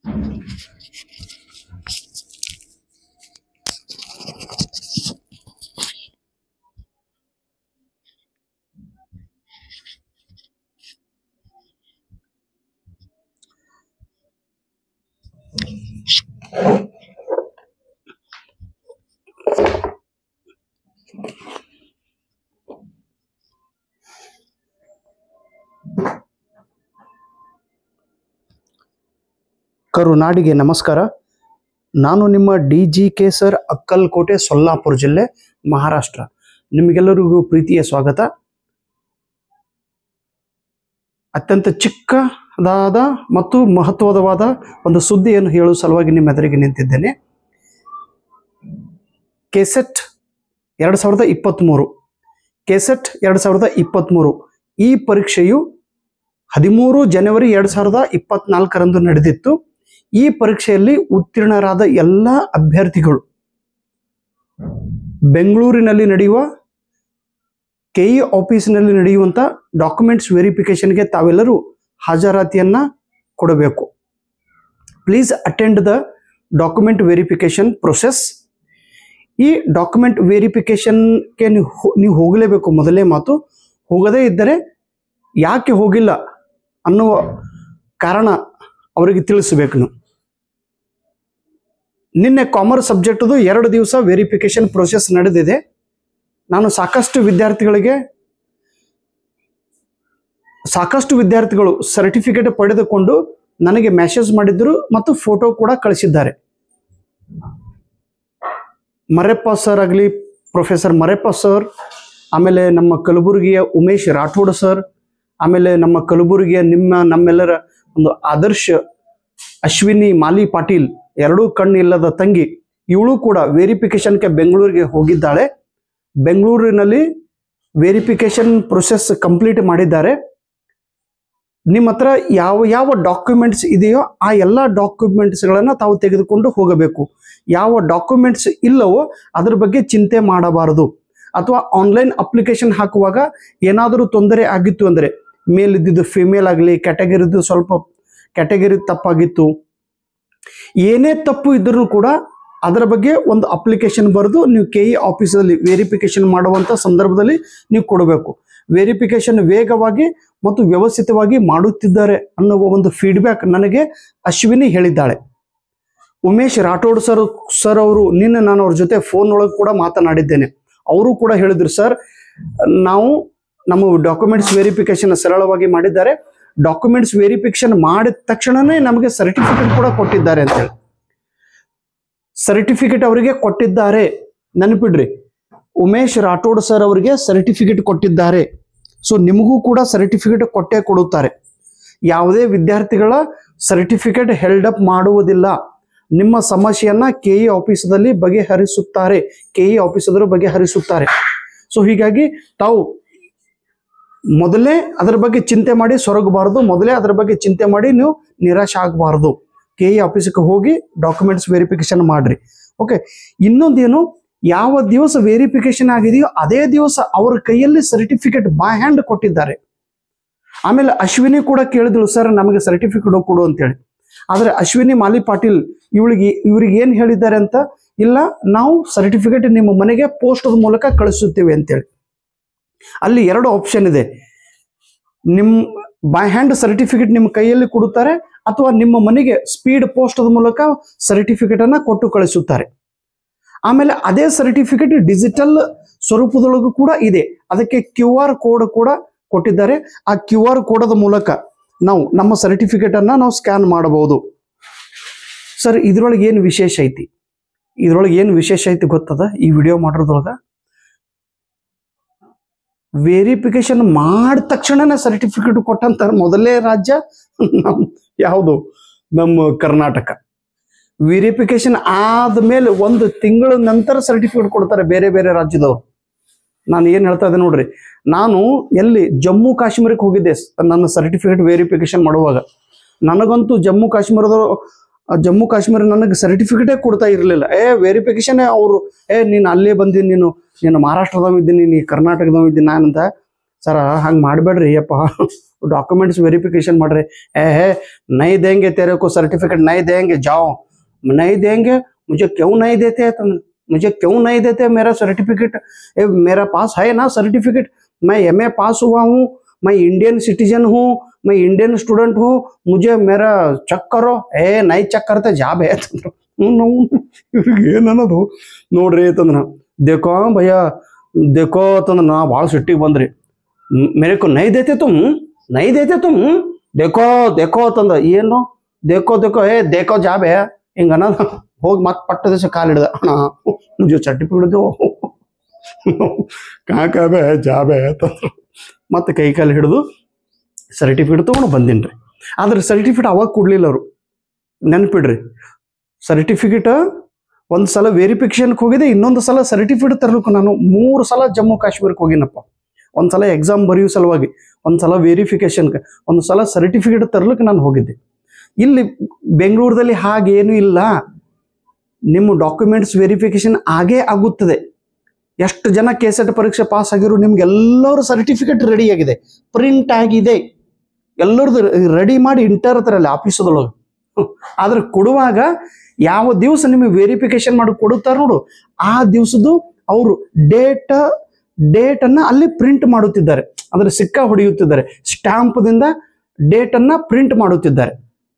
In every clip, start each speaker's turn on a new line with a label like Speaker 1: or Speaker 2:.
Speaker 1: ಕರುನಾಡಿಗೆ ನಮಸ್ಕಾರ ನಾನು ನಿಮ್ಮ D G K sir Akkalkote Solapur ಜಿಲ್ಲೆ ಮಹಾರಾಷ್ಟ್ರ ನಿಮಗೆಲ್ಲರಿಗೂ ಪ್ರೀತಿಯ ಸ್ವಾಗತ ಅತ್ಯಂತ ಚಿಕ್ಕದಾದ ಮತ್ತು ಮಹತ್ವದವಾದ ಒಂದು ಸುದ್ದಿಯನ್ನು ಹೇಳುವ ಸಲುವಾಗಿ ನಿಮ್ಮ ಎದುರಿಗೆ ನಿಂತಿದ್ದೇನೆ ಕೆಸೆಟ್ ಎರಡು ಸಾವಿರದ ಇಪ್ಪತ್ತ್ಮೂರು ಕೆಸೆಟ್ ಎರಡು ಸಾವಿರದ ಇಪ್ಪತ್ತ್ಮೂರು ಈ ಪರೀಕ್ಷೆಯು ಹದಿಮೂರು ಜನವರಿ ಎರಡು ಸಾವಿರದ ಇಪ್ಪತ್ನಾಲ್ಕರಂದು ನಡೆದಿತ್ತು ಈ ಪರೀಕ್ಷೆಯಲ್ಲಿ ಉತ್ತೀರ್ಣರಾದ ಎಲ್ಲ ಅಭ್ಯರ್ಥಿಗಳು ಬೆಂಗಳೂರಿನಲ್ಲಿ ನಡೆಯುವ ಕೆಇ ಆಫೀಸಿನಲ್ಲಿ ನಡೆಯುವಂಥ ಡಾಕ್ಯುಮೆಂಟ್ಸ್ ವೆರಿಫಿಕೇಷನ್ಗೆ ತಾವೆಲ್ಲರೂ ಹಾಜರಾತಿಯನ್ನು ಕೊಡಬೇಕು please attend the document verification process ಈ ಡಾಕ್ಯುಮೆಂಟ್ ವೆರಿಫಿಕೇಷನ್ಗೆ ನೀವು ಹೋ- ನೀವು ಹೋಗಲೇಬೇಕು ಮೊದಲೇ ಮಾತು ಹೋಗದೇ ಇದ್ದರೆ ಯಾಕೆ ಹೋಗಿಲ್ಲ ಅನ್ನುವ ಕಾರಣ ಅವರಿಗೆ ತಿಳಿಸಬೇಕು ನೀವು ನಿನ್ನೆ ಕಾಮರ್ಸ್ ಸಬ್ಜೆಕ್ಟ್ದು ಎರಡು ದಿವಸ ವೆರಿಫಿಕೇಷನ್ ಪ್ರೊಸೆಸ್ ನಡೆದಿದೆ ನಾನು ಸಾಕಷ್ಟು ವಿದ್ಯಾರ್ಥಿಗಳಿಗೆ ಸಾಕಷ್ಟು ವಿದ್ಯಾರ್ಥಿಗಳು ಸರ್ಟಿಫಿಕೇಟ್ ಪಡೆದುಕೊಂಡು ನನಗೆ ಮೆಸೇಜ್ ಮಾಡಿದ್ರು ಮತ್ತು ಫೋಟೋ ಕೂಡ ಕಳಿಸಿದ್ದಾರೆ ಮರೆಪ್ಪ ಸರ್ ಆಗಲಿ ಪ್ರೊಫೆಸರ್ ಮರೆಪ್ಪ ಸರ್ ಆಮೇಲೆ ನಮ್ಮ ಕಲಬುರಗಿಯ ಉಮೇಶ್ ರಾಠೋಡ್ ಸರ್ ಆಮೇಲೆ ನಮ್ಮ ಕಲಬುರಗಿಯ ನಿಮ್ಮ ನಮ್ಮೆಲ್ಲರ ಒಂದು ಆದರ್ಶ ಅಶ್ವಿನಿ ಮಾಲಿ ಪಾಟೀಲ್ ಎರಡೂ ಕಣ್ಣಿಲ್ಲದ ತಂಗಿ ಇವಳು ಕೂಡ ವೆರಿಫಿಕೇಶನ್ಗೆ ಬೆಂಗಳೂರಿಗೆ ಹೋಗಿದ್ದಾಳೆ ಬೆಂಗಳೂರಿನಲ್ಲಿ ವೆರಿಫಿಕೇಶನ್ ಪ್ರೊಸೆಸ್ ಕಂಪ್ಲೀಟ್ ಮಾಡಿದ್ದಾರೆ ನಿಮ್ಮ ಹತ್ರ ಯಾವ ಯಾವ ಡಾಕ್ಯುಮೆಂಟ್ಸ್ ಇದೆಯೋ ಆ ಎಲ್ಲ ಡಾಕ್ಯುಮೆಂಟ್ಸ್ಗಳನ್ನು ತಾವು ತೆಗೆದುಕೊಂಡು ಹೋಗಬೇಕು ಯಾವ ಡಾಕ್ಯುಮೆಂಟ್ಸ್ ಇಲ್ಲವೋ ಅದ್ರ ಬಗ್ಗೆ ಚಿಂತೆ ಮಾಡಬಾರದು ಅಥವಾ ಆನ್ಲೈನ್ ಅಪ್ಲಿಕೇಶನ್ ಹಾಕುವಾಗ ಏನಾದರೂ ತೊಂದರೆ ಆಗಿತ್ತು ಅಂದರೆ ಮೇಲಿದ್ದಿದ್ದು ಫಿಮೇಲ್ ಆಗಲಿ ಕ್ಯಾಟಗರಿದು ಸ್ವಲ್ಪ ಕ್ಯಾಟಗರಿ ತಪ್ಪಾಗಿತ್ತು ಏನೇ ತಪ್ಪು ಇದ್ರೂ ಕೂಡ ಅದರ ಬಗ್ಗೆ ಒಂದು ಅಪ್ಲಿಕೇಶನ್ ಬರೆದು ನೀವು ಕೆ ಇ ಆಫೀಸಲ್ಲಿ ವೆರಿಫಿಕೇಶನ್ ಮಾಡುವಂಥ ಸಂದರ್ಭದಲ್ಲಿ ನೀವು ಕೊಡಬೇಕು ವೆರಿಫಿಕೇಶನ್ ವೇಗವಾಗಿ ಮತ್ತು ವ್ಯವಸ್ಥಿತವಾಗಿ ಮಾಡುತ್ತಿದ್ದಾರೆ ಅನ್ನುವ ಒಂದು ಫೀಡ್ಬ್ಯಾಕ್ ನನಗೆ ಅಶ್ವಿನಿ ಹೇಳಿದ್ದಾಳೆ ಉಮೇಶ್ ರಾಠೋಡ್ ಸರ್ ಸರ್ ಅವರು ನಿನ್ನೆ ನಾನು ಅವ್ರ ಜೊತೆ ಫೋನ್ ಒಳಗೆ ಕೂಡ ಮಾತನಾಡಿದ್ದೇನೆ ಅವರು ಕೂಡ ಹೇಳಿದ್ರು ಸರ್ ನಾವು ನಮ್ಮ ಡಾಕ್ಯುಮೆಂಟ್ಸ್ ವೆರಿಫಿಕೇಶನ್ ಸರಳವಾಗಿ ಮಾಡಿದ್ದಾರೆ ಡಾಕ್ಯುಮೆಂಟ್ಸ್ ವೆರಿಫಿಕೇಶನ್ ಮಾಡಿದ ತಕ್ಷಣನೇ ನಮಗೆ ಸರ್ಟಿಫಿಕೇಟ್ ಕೂಡ ಕೊಟ್ಟಿದ್ದಾರೆ ಅಂತೇಳಿ ಸರ್ಟಿಫಿಕೇಟ್ ಅವರಿಗೆ ಕೊಟ್ಟಿದ್ದಾರೆ ನೆನಪಿಡ್ರಿ ಉಮೇಶ್ ರಾಠೋಡ್ ಸರ್ ಅವರಿಗೆ ಸರ್ಟಿಫಿಕೇಟ್ ಕೊಟ್ಟಿದ್ದಾರೆ ಸೊ ನಿಮಗೂ ಕೂಡ ಸರ್ಟಿಫಿಕೇಟ್ ಕೊಟ್ಟೇ ಕೊಡುತ್ತಾರೆ ಯಾವುದೇ ವಿದ್ಯಾರ್ಥಿಗಳ ಸರ್ಟಿಫಿಕೇಟ್ ಹೆಲ್ಡ್ ಅಪ್ ಮಾಡುವುದಿಲ್ಲ ನಿಮ್ಮ ಸಮಸ್ಯೆಯನ್ನ ಕೆ ಇ ಆಫೀಸದಲ್ಲಿ ಬಗೆಹರಿಸುತ್ತಾರೆ ಕೆ ಇ ಆಫೀಸದರು ಬಗೆಹರಿಸುತ್ತಾರೆ ಸೊ ಹೀಗಾಗಿ ತಾವು ಮೊದಲೇ ಅದರ ಬಗ್ಗೆ ಚಿಂತೆ ಮಾಡಿ ಸೊರಗಬಾರದು ಮೊದಲೇ ಅದರ ಬಗ್ಗೆ ಚಿಂತೆ ಮಾಡಿ ನೀವು ನಿರಾಶೆ ಆಗಬಾರದು ಕೆ ಇ ಆಫೀಸಕ್ಕೆ ಹೋಗಿ ಡಾಕ್ಯುಮೆಂಟ್ಸ್ ವೆರಿಫಿಕೇಶನ್ ಮಾಡ್ರಿ ಓಕೆ ಇನ್ನೊಂದೇನು ಯಾವ ದಿವಸ ವೆರಿಫಿಕೇಶನ್ ಆಗಿದೆಯೋ ಅದೇ ದಿವಸ ಅವ್ರ ಕೈಯಲ್ಲಿ ಸರ್ಟಿಫಿಕೇಟ್ ಬೈ ಹ್ಯಾಂಡ್ ಕೊಟ್ಟಿದ್ದಾರೆ ಆಮೇಲೆ ಅಶ್ವಿನಿ ಕೂಡ ಕೇಳಿದಳು ಸರ್ ನಮಗೆ ಸರ್ಟಿಫಿಕೇಟ್ ಕೊಡು ಅಂತೇಳಿ ಆದರೆ ಅಶ್ವಿನಿ ಮಾಲಿ ಪಾಟೀಲ್ ಇವಳಿಗೆ ಇವ್ರಿಗೆ ಏನು ಹೇಳಿದ್ದಾರೆ ಅಂತ ಇಲ್ಲ ನಾವು ಸರ್ಟಿಫಿಕೇಟ್ ನಿಮ್ಮ ಮನೆಗೆ ಪೋಸ್ಟ್ ಮೂಲಕ ಕಳಿಸುತ್ತೇವೆ ಅಂತೇಳಿ ಅಲ್ಲಿ ಎರಡು ಆಪ್ಷನ್ ಇದೆ ನಿಮ್ಮ ಬೈ ಹ್ಯಾಂಡ್ ಸರ್ಟಿಫಿಕೇಟ್ ನಿಮ್ಮ ಕೈಯಲ್ಲಿ ಕೊಡುತ್ತಾರೆ ಅಥವಾ ನಿಮ್ಮ ಮನೆಗೆ ಸ್ಪೀಡ್ ಪೋಸ್ಟ್ ಮೂಲಕ ಸರ್ಟಿಫಿಕೇಟ್ ಅನ್ನ ಕೊಟ್ಟು ಕಳಿಸುತ್ತಾರೆ ಆಮೇಲೆ ಅದೇ ಸರ್ಟಿಫಿಕೇಟ್ ಡಿಜಿಟಲ್ ಸ್ವರೂಪದೊಳಗೂ ಕೂಡ ಇದೆ ಅದಕ್ಕೆ ಕ್ಯೂ ಆರ್ ಕೋಡ್ ಕೂಡ ಕೊಟ್ಟಿದ್ದಾರೆ ಆ ಕ್ಯೂ ಆರ್ ಕೋಡದ ಮೂಲಕ ನಾವು ನಮ್ಮ ಸರ್ಟಿಫಿಕೇಟ್ ಅನ್ನ ನಾವು ಸ್ಕ್ಯಾನ್ ಮಾಡಬಹುದು ಸರ್ ಇದ್ರೊಳಗೆ ಏನು ವಿಶೇಷ ಐತಿ ಇದ್ರೊಳಗೆ ಏನು ವಿಶೇಷ ಐತಿ ಗೊತ್ತದ ಈ ವಿಡಿಯೋ ಮಾಡೋದ್ರೊಳಗ ವೆರಿಫಿಕೇಶನ್ ಮಾಡಿದ ತಕ್ಷಣನೇ ಸರ್ಟಿಫಿಕೇಟ್ ಕೊಟ್ಟಂತ ಮೊದಲೇ ರಾಜ್ಯ ನಮ್ ಯಾವುದು ನಮ್ಮ ಕರ್ನಾಟಕ ವೆರಿಫಿಕೇಶನ್ ಆದ್ಮೇಲೆ ಒಂದು ತಿಂಗಳ ನಂತರ ಸರ್ಟಿಫಿಕೇಟ್ ಕೊಡ್ತಾರೆ ಬೇರೆ ಬೇರೆ ರಾಜ್ಯದವರು ನಾನು ಏನು ಹೇಳ್ತಾ ಇದ್ದೆ ನೋಡ್ರಿ ನಾನು ಎಲ್ಲಿ ಜಮ್ಮು ಕಾಶ್ಮೀರಕ್ಕೆ ಹೋಗಿದ್ದೆ ಸ್- ನನ್ನ ಸರ್ಟಿಫಿಕೇಟ್ ವೆರಿಫಿಕೇಶನ್ ಮಾಡುವಾಗ ನನಗಂತೂ ಜಮ್ಮು ಕಾಶ್ಮೀರದವರು ಆ ಜಮ್ಮು ಕಾಶ್ಮೀರ ನನಗೆ ಸರ್ಟಿಫಿಕೇಟೇ ಕೊಡ್ತಾ ಇರಲಿಲ್ಲ ಏ ವೆರಿಫಿಕೇಶನ್ ಅವರು ಏ ನೀನು ಅಲ್ಲೇ ಬಂದಿ ನೀನು ನೀನು ಮಹಾರಾಷ್ಟ್ರದವ ಇದ್ದೀನಿ ನೀನು ಕರ್ನಾಟಕದವ ಇದ್ದೀನಿ ನಾನಂತ ಸರ ಹಂಗೆ ಮಾಡಬೇಡ್ರಿ ಅಪ್ಪ ಡಾಕ್ಯುಮೆಂಟ್ಸ್ ವೆರಿಫಿಕೇಶನ್ ಮಾಡ್ರಿ ಏ ಹೇ ನೈ देंगे तेरे को सर्टिफिकेट नहीं देंगे जाओ नहीं देंगे मुझे क्यों नहीं देते तुम मुझे क्यों नहीं देते मेरा सर्टिफिकेट ए, मेरा पास है ना सर्टिफिकेट मैं एम ए पास हुआ हूँ मैं इंडियन सिटीजन हूँ मैं इंडियन स्टूडेंट हूँ मुझे मेरा ಚೆಕ್ करो ಏ ನೈ ಚೆಕ್ करते ಜಾಬ್ है ಅಂತಂದ್ರು ನಾವು ಇವ್ರಿಗೆ ಏನನ್ನೋದು ನೋಡ್ರಿ ಅಂತಂದ್ರ ದೇಕೋ ಭಯ್ಯ ದೇಕೋ ಅಂತಂದ್ರ ನಾ ಭಾಳ ಸಿಟ್ಟಿಗೆ ಬಂದ್ರಿ ಮ್- ಮೇರೆ ಕೋ ನೈ ದೇತೆ ತುಮ್ ನೈ ದೇತೆ ತುಮ್ ದೇಕೋ ದೇಕೋ ಅಂತಂದ ಏನು ದೇಕೋ ದೇಕೋ ಏ ದೇಕೋ ಜಾಬ್ ಹೇ ಹಿಂಗ ಅನ್ನೋದು ಹೋಗಿ ಮತ್ತೆ ಪಟ್ಟ ದಿವಸ ಕಾಲು ಹಿಡ್ದ ಅಣ್ಣ ಮುಜೆ ಸರ್ಟಿಫಿಕೇಟ್ ದೋ ಕಾಕಾಬೆ ಜಾಬೆ ಅಂತಂದ್ರು ಮತ್ತೆ ಕೈ ಕಾಲು ಹಿಡಿದು ಸರ್ಟಿಫಿಕೇಟ್ ತೊಗೊಂಡು ಬಂದಿನ್ರಿ ಆದ್ರೆ ಸರ್ಟಿಫಿಕೇಟ್ ಅವಾಗ ಕೊಡ್ಲಿಲ್ಲ ಅವರು ನೆನ್ಪಿಡ್ರಿ ಸರ್ಟಿಫಿಕೇಟ್ ಒಂದು ಸಲ ವೆರಿಫಿಕೇಶನ್ಗೆ ಹೋಗಿದೆ ಇನ್ನೊಂದು ಸಲ ಸರ್ಟಿಫಿಕೇಟ್ ತರಲಿಕ್ಕೆ ನಾನು ಮೂರು ಸಲ ಜಮ್ಮು ಕಾಶ್ಮೀರಕ್ಕೆ ಹೋಗಿನಪ್ಪ ಒಂದು ಸಲ ಎಕ್ಸಾಮ್ ಬರೆಯೋ ಸಲುವಾಗಿ ಒಂದು ಸಲ ವೆರಿಫಿಕೇಶನ್ಗೆ ಒಂದು ಸಲ ಸರ್ಟಿಫಿಕೇಟ್ ತರಲಿಕ್ಕೆ ನಾನು ಹೋಗಿದ್ದೆ ಇಲ್ಲಿ ಬೆಂಗಳೂರಲ್ಲಿ ಹಾಗೇನೂ ಇಲ್ಲ ನಿಮ್ಮ ಡಾಕ್ಯುಮೆಂಟ್ಸ್ ವೆರಿಫಿಕೇಶನ್ ಆಗೇ ಆಗುತ್ತದೆ ಎಷ್ಟು ಜನ ಕೆಸೆಟ್ ಪರೀಕ್ಷೆ ಪಾಸ್ ಆಗಿರೋ ನಿಮ್ಗೆಲ್ಲರೂ ಸರ್ಟಿಫಿಕೇಟ್ ರೆಡಿ ಆಗಿದೆ ಪ್ರಿಂಟ್ ಆಗಿದೆ ಎಲ್ಲರದ್ದು ರೆಡಿ ಮಾಡಿ ಇಂಟರ್ತಾರಲ್ಲಿ ಆಫೀಸದೊಳಗೆ ಆದ್ರೆ ಕೊಡುವಾಗ ಯಾವ ದಿವಸ ನಿಮಗೆ ವೆರಿಫಿಕೇಶನ್ ಮಾಡಿ ಕೊಡುತ್ತಾರೆ ನೋಡು ಆ ದಿವಸದ್ದು ಅವರು ಡೇಟ್ ಡೇಟ್ ಅನ್ನ ಅಲ್ಲಿ ಪ್ರಿಂಟ್ ಮಾಡುತ್ತಿದ್ದಾರೆ ಅಂದ್ರೆ ಸಿಕ್ಕ ಹೊಡೆಯುತ್ತಿದ್ದಾರೆ ಸ್ಟ್ಯಾಂಪ್ದಿಂದ ಡೇಟ್ ಅನ್ನ ಪ್ರಿಂಟ್ ಮಾಡುತ್ತಿದ್ದಾರೆ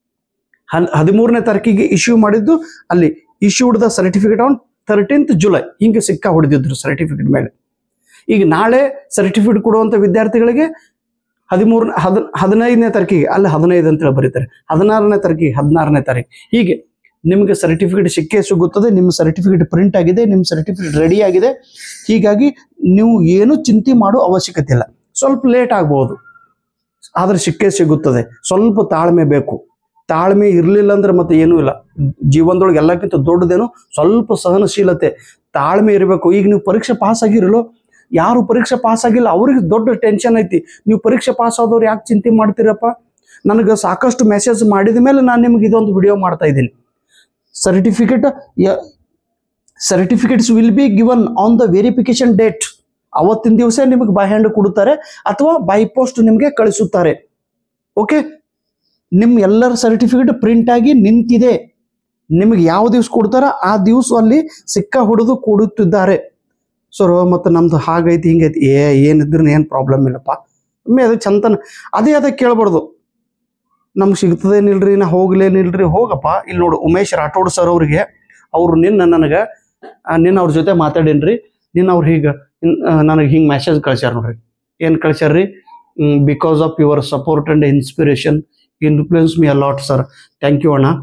Speaker 1: ಹನ್ ಹದಿಮೂರನೇ ತಾರೀಕಿಗೆ ಇಶ್ಯೂ ಮಾಡಿದ್ದು ಅಲ್ಲಿ issued the certificate on thirteenth July ಹಿಂಗೆ ಸಿಕ್ಕ ಹೊಡೆದಿದ್ರು ಸರ್ಟಿಫಿಕೇಟ್ ಮೇಲೆ ಈಗ ನಾಳೆ ಸರ್ಟಿಫಿಕೇಟ್ ಕೊಡುವಂಥ ವಿದ್ಯಾರ್ಥಿಗಳಿಗೆ ಹದಿಮೂರನೇ ಹದ್ ಹದಿನೈದನೇ ತಾರೀಕಿಗೆ ಅಲ್ಲಿ ಹದಿನೈದು ಅಂತೇಳಿ ಬರೀತಾರೆ ಹದಿನಾರನೇ ತಾರೀಕಿಗೆ ಹದಿನಾರನೇ ತಾರೀಕು ಹೀಗೆ ನಿಮಗೆ ಸರ್ಟಿಫಿಕೇಟ್ ಸಿಕ್ಕೇ ಸಿಗುತ್ತದೆ ನಿಮ್ಮ ಸರ್ಟಿಫಿಕೇಟ್ ಪ್ರಿಂಟ್ ಆಗಿದೆ ನಿಮ್ಮ ಸರ್ಟಿಫಿಕೇಟ್ ರೆಡಿ ಆಗಿದೆ ಹೀಗಾಗಿ ನೀವು ಏನು ಚಿಂತೆ ಮಾಡೋ ಅವಶ್ಯಕತೆ ಇಲ್ಲ ಸ್ವಲ್ಪ ಲೇಟ್ ಆಗ್ಬೋದು ಆದ್ರೆ ಸಿಕ್ಕೇ ಸಿಗುತ್ತದೆ ಸ್ವಲ್ಪ ತಾಳ್ಮೆ ಬೇಕು ತಾಳ್ಮೆ ಇರಲಿಲ್ಲ ಅಂದ್ರೆ ಮತ್ತೆ ಏನೂ ಇಲ್ಲ ಜೀವನದೊಳಗೆ ಎಲ್ಲಕ್ಕಿಂತ ದೊಡ್ಡದೇನು ಸ್ವಲ್ಪ ಸಹನಶೀಲತೆ ತಾಳ್ಮೆ ಇರಬೇಕು ಈಗ ನೀವು ಪರೀಕ್ಷೆ ಪಾಸ್ ಆಗಿರಲು ಯಾರು ಪರೀಕ್ಷೆ ಪಾಸ್ ಆಗಿಲ್ಲ ಅವ್ರಿಗೆ ದೊಡ್ಡ ಟೆನ್ಷನ್ ಐತಿ ನೀವು ಪರೀಕ್ಷೆ ಪಾಸ್ ಆದವ್ರು ಯಾಕೆ ಚಿಂತೆ ಮಾಡ್ತೀರಪ್ಪ ನನಗೆ ಸಾಕಷ್ಟು ಮೆಸೇಜ್ ಮಾಡಿದ ಮೇಲೆ ನಾನು ನಿಮ್ಗೆ ಇದೊಂದು ವಿಡಿಯೋ ಮಾಡ್ತಾ ಇದ್ದೀನಿ certificate certificates will be given on the verification date ಅವತ್ತಿನ ದಿವಸ ನಿಮಗೆ ಬೈ ಹ್ಯಾಂಡ್ ಕೊಡುತ್ತಾರೆ ಅಥವಾ ಬೈ ಪೋಸ್ಟ್ ನಿಮಗೆ ಕಳಿಸುತ್ತಾರೆ ಓಕೆ ನಿಮ್ಮ ಎಲ್ಲರ ಸರ್ಟಿಫಿಕೇಟ್ ಪ್ರಿಂಟ್ ಆಗಿ ನಿಂತಿದೆ ನಿಮಗೆ ಯಾವ ದಿವಸ ಕೊಡ್ತಾರ ಆ ದಿವಸ ಅಲ್ಲಿ ಸಿಕ್ಕ ಹೊಡೆದು ಕೊಡುತ್ತಿದ್ದಾರೆ ಸರ್ ಮತ್ತು ನಮ್ದು ಹಾಗೈತಿ ಹಿಂಗೈತಿ ಏ ಏನಿದ್ರು ಏನು ಪ್ರಾಬ್ಲಮ್ ಇಲ್ಲಪ್ಪ ಒಮ್ಮೆ ಅದಕ್ಕೆ ಚಂತನ ಅದೇ ಅದಕ್ಕೆ ಕೇಳ್ಬಾರ್ದು ನಮ್ಗೆ ಸಿಗ್ತದೇನಿಲ್ರಿ ನಾ ಹೋಗ್ಲೇನಿಲ್ರಿ ಹೋಗಪ್ಪ ಇಲ್ಲಿ ನೋಡು ಉಮೇಶ್ ರಾಠೋಡ್ ಸರ್ ಅವ್ರಿಗೆ ಅವ್ರು ನಿನ್ನ ನನಗೆ ನಿನ್ನ ಅವ್ರ ಜೊತೆ ಮಾತಾಡೇನ್ರಿ ನಿನ್ನ ಅವ್ರು ಹೀಗೆ ನನಗೆ ಹಿಂಗೆ ಮೆಸೇಜ್ ಕಳ್ಸ್ಯಾರ ನೋಡ್ರಿ ಏನು ಕಳ್ಸ್ಯಾರ್ರಿ because of your support and inspiration influence me a lot sir thank you ಅಣ್ಣ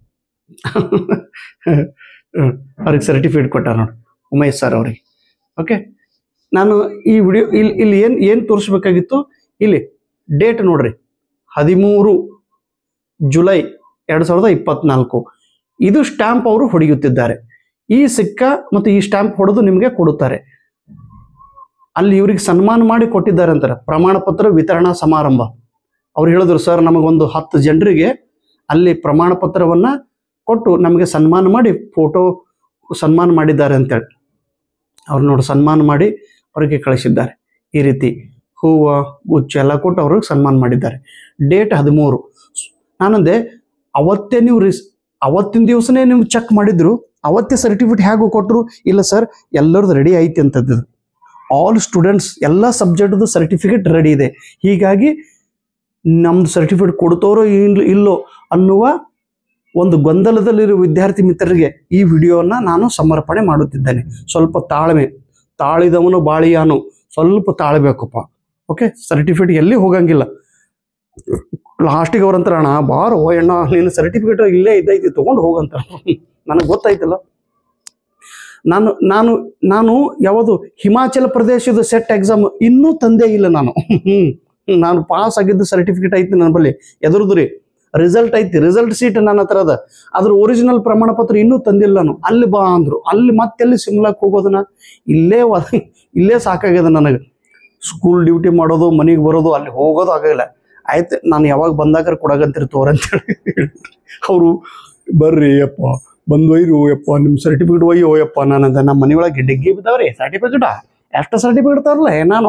Speaker 1: ಹ್ಮ್. ಅವ್ರಿಗೆ ಸರ್ಟಿಫಿಕೇಟ್ ಕೊಟ್ಟಾರ ನೋಡಿ ಉಮೇಶ್ ಸರ್ ಅವ್ರಿಗೆ ಓಕೆ ನಾನು ಈ ವಿಡಿಯೋ ಇಲ್ಲಿ ಇಲ್ಲಿ ಏನು ಏನು ತೋರಿಸ್ಬೇಕಾಗಿತ್ತು ಇಲ್ಲಿ ಡೇಟ್ ನೋಡ್ರಿ ಹದಿಮೂರು ಜುಲೈ ಎರಡು ಸಾವಿರದ ಇಪ್ಪತ್ನಾಲ್ಕು ಇದು ಸ್ಟ್ಯಾಂಪ್ ಅವರು ಹೊಡೆಯುತ್ತಿದ್ದಾರೆ ಈ ಸಿಕ್ಕ ಮತ್ತು ಈ ಸ್ಟ್ಯಾಂಪ್ ಹೊಡೆದು ನಿಮಗೆ ಕೊಡುತ್ತಾರೆ ಅಲ್ಲಿ ಇವ್ರಿಗೆ ಸನ್ಮಾನ ಮಾಡಿ ಕೊಟ್ಟಿದ್ದಾರೆ ಅಂತಾರೆ ಪ್ರಮಾಣ ಪತ್ರ ವಿತರಣಾ ಸಮಾರಂಭ ಅವ್ರು ಹೇಳಿದ್ರು ಸರ್ ನಮಗೊಂದು ಹತ್ತು ಜನರಿಗೆ ಅಲ್ಲಿ ಪ್ರಮಾಣ ಪತ್ರವನ್ನ ಕೊಟ್ಟು ನಮಗೆ ಸನ್ಮಾನ ಮಾಡಿ ಫೋಟೋ ಸನ್ಮಾನ ಮಾಡಿದ್ದಾರೆ ಅಂತೇಳಿ ಅವ್ರು ನೋಡಿ ಸನ್ಮಾನ ಮಾಡಿ ಅವರಿಗೆ ಕಳಿಸಿದ್ದಾರೆ ಈ ರೀತಿ ಹೂವು ಗುಚ್ಚ ಎಲ್ಲ ಕೊಟ್ಟು ಅವ್ರಿಗೆ ಸನ್ಮಾನ ಮಾಡಿದ್ದಾರೆ ಡೇಟ್ ಹದಿಮೂರು ನಾನಂದೆ ಅವತ್ತೇ ನೀವು ರಿಸ್ ಅವತ್ತಿನ ದಿವಸನೇ ನೀವು ಚೆಕ್ ಮಾಡಿದ್ರು ಅವತ್ತೇ ಸರ್ಟಿಫಿಕೇಟ್ ಹೇಗೆ ಕೊಟ್ಟರು ಇಲ್ಲ ಸರ್ ಎಲ್ಲರದ್ದು ರೆಡಿ ಐತಿ ಅಂತದ್ದು ಆಲ್ ಸ್ಟೂಡೆಂಟ್ಸ್ ಎಲ್ಲ ಸಬ್ಜೆಕ್ಟ್ದು ಸರ್ಟಿಫಿಕೇಟ್ ರೆಡಿ ಇದೆ ಹೀಗಾಗಿ ನಮ್ದು ಸರ್ಟಿಫಿಕೇಟ್ ಕೊಡ್ತೋರೋ ಇಲ್- ಇಲ್ಲೋ ಅನ್ನುವ ಒಂದು ಗೊಂದಲದಲ್ಲಿರುವ ವಿದ್ಯಾರ್ಥಿ ಮಿತ್ರರಿಗೆ ಈ ವಿಡಿಯೋನ ನಾನು ಸಮರ್ಪಣೆ ಮಾಡುತ್ತಿದ್ದೇನೆ ಸ್ವಲ್ಪ ತಾಳ್ಮೆ ತಾಳಿದವನು ಬಾಳಿಯಾನು ಸ್ವಲ್ಪ ತಾಳ್ಬೇಕಪ್ಪ ಓಕೆ ಸರ್ಟಿಫಿಕೇಟ್ ಎಲ್ಲಿ ಹೋಗಂಗಿಲ್ಲ ಲಾಸ್ಟಿಗೆ ಅವ್ರಂತಾರ ಅಣ್ಣ ಬಾರೋ ಅಣ್ಣ ನೀನು ಸರ್ಟಿಫಿಕೇಟ್ ಇಲ್ಲೇ ಇದ್ದೈತಿ ತೊಗೊಂಡು ಹೋಗಂತ ನನಗೆ ಗೊತ್ತಾಯ್ತಲ್ಲ ನಾನು ನಾನು ನಾನು ಯಾವುದು ಹಿಮಾಚಲ ಪ್ರದೇಶದ ಸೆಟ್ ಎಕ್ಸಾಮ್ ಇನ್ನೂ ತಂದೇ ಇಲ್ಲ ನಾನು ಹ್ಮ್. ನಾನು ಪಾಸ್ ಆಗಿದ್ದು ಸರ್ಟಿಫಿಕೇಟ್ ಐತಿ ನನ್ನ ಬಳಿ ಎದುರುದು ರೀ ರಿಸಲ್ಟ್ ಐತಿ ರಿಸಲ್ಟ್ ಸೀಟ್ ನನ್ನ ಹತ್ರ ಅದ ಅದ್ರ ಒರಿಜಿನಲ್ ಪ್ರಮಾಣ ಪತ್ರ ಇನ್ನೂ ತಂದಿಲ್ಲ ನಾನು ಅಲ್ಲಿ ಬಾ ಅಂದ್ರು ಅಲ್ಲಿ ಮತ್ತೆಲ್ಲಿ ಸಿಮ್ಲಾಕ್ ಹೋಗೋದನ್ನ ಇಲ್ಲೇ ವ- ಇಲ್ಲೇ ಸಾಕಾಗ್ಯದ ನನಗೆ ಸ್ಕೂಲ್ ಡ್ಯೂಟಿ ಮಾಡೋದು ಮನೆಗೆ ಬರೋದು ಅಲ್ಲಿ ಹೋಗೋದು ಆಗಿಲ್ಲ ಆಯ್ತು ನಾನು ಯಾವಾಗ ಬಂದಾಗ ಕೊಡಗಂತೀರಿ ತೋರಂತೇಳಿ ಅವರು ಬರ್ರಿ ಯಪ್ಪ ಬಂದು ಒಯ್ರು ಯಪ್ಪ ನಿಮ್ಮ ಸರ್ಟಿಫಿಕೇಟ್ ಒಯ್ಯೋ ಯಪ್ಪ ನಾನಂದ ನಮ್ಮ ಮನೆಯೊಳಗೆ ಡಿಗ್ಗಿ ಬಿದ್ದಾವ್ರಿ ಸರ್ಟಿಫಿಕೇಟ ಎಷ್ಟು ಸರ್ಟಿಫಿಕೇಟ್ ತರಲ್ಲ ನಾನು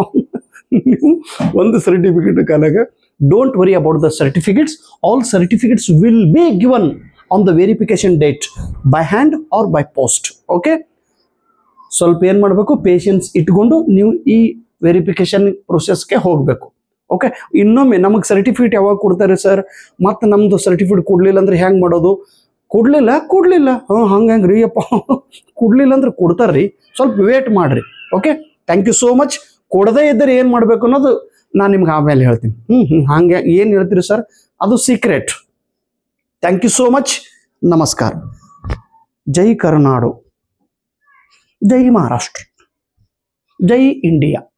Speaker 1: ನೀವು ಒಂದು ಸರ್ಟಿಫಿಕೇಟ್ ಕಾಲಾಗ don't worry about the certificates all certificates will be given on the verification date by hand or by post okay ಸ್ವಲ್ಪ ಏನು ಮಾಡಬೇಕು ಪೇಷನ್ಸ್ ಇಟ್ಕೊಂಡು ನೀವು ಈ ವೆರಿಫಿಕೇಶನ್ ಪ್ರೊಸೆಸ್ಗೆ ಹೋಗಬೇಕು ಓಕೆ ಇನ್ನೊಮ್ಮೆ ನಮಗೆ ಸರ್ಟಿಫಿಕೇಟ್ ಯಾವಾಗ ಕೊಡ್ತಾರೆ ಸರ್ ಮತ್ತು ನಮ್ಮದು ಸರ್ಟಿಫಿಕೇಟ್ ಕೊಡಲಿಲ್ಲ ಅಂದ್ರೆ ಹೆಂಗೆ ಮಾಡೋದು ಕೊಡಲಿಲ್ಲ ಕೊಡಲಿಲ್ಲ ಹಾಂ ಹಂಗೆ ಹೆಂಗೆ ರೀ ಅಪ್ಪ ಕೊಡಲಿಲ್ಲ ಅಂದ್ರೆ ಕೊಡ್ತಾರೆ ರೀ ಸ್ವಲ್ಪ ವೇಟ್ ಮಾಡಿರಿ okay thank you so much ಕೊಡದೇ ಇದ್ದರೆ ಏನು ಮಾಡಬೇಕು ಅನ್ನೋದು ನಾನು ನಿಮ್ಗೆ ಆಮೇಲೆ ಹೇಳ್ತೀನಿ ಹ್ಞೂ ಹ್ಞೂ ಹಾಗೆ ಏನು ಹೇಳ್ತೀರಿ ಸರ್ ಅದು secret thank you so much ನಮಸ್ಕಾರ ಜೈ ಕರ್ನಾಡು ಜೈ ಮಹಾರಾಷ್ಟ್ರ ಜೈ ಇಂಡಿಯಾ